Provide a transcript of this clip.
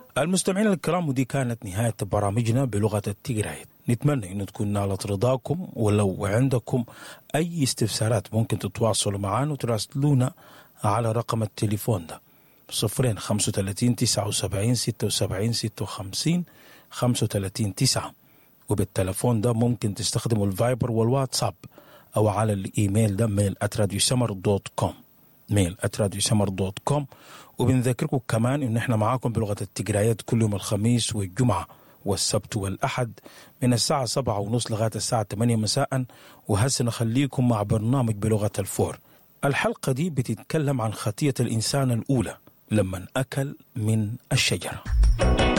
المستمعين الكرام ودي كانت نهاية برامجنا بلغة التجرايت نتمنى أن تكون نالت رضاكم ولو عندكم أي استفسارات ممكن تتواصلوا معنا وتراسلونا على رقم التليفون ده صفرين خمسة وتلاتين تسعة وسبعين ستة وسبعين ستة وخمسين خمسة وتلاتين تسعة وبالتلفون ده ممكن تستخدموا الفايبر والواتساب أو على الإيميل ده ميل @radiosummer دوت كوم ميل @radiosummer دوت كوم وبنذكركم كمان إن إحنا معاكم بلغة التجرايات كل يوم الخميس والجمعة والسبت والأحد من الساعة سبعة ونص لغاية الساعة 8 مساء وهسه نخليكم مع برنامج بلغة الفور الحلقة دي بتتكلم عن خطية الإنسان الأولى لما أكل من الشجرة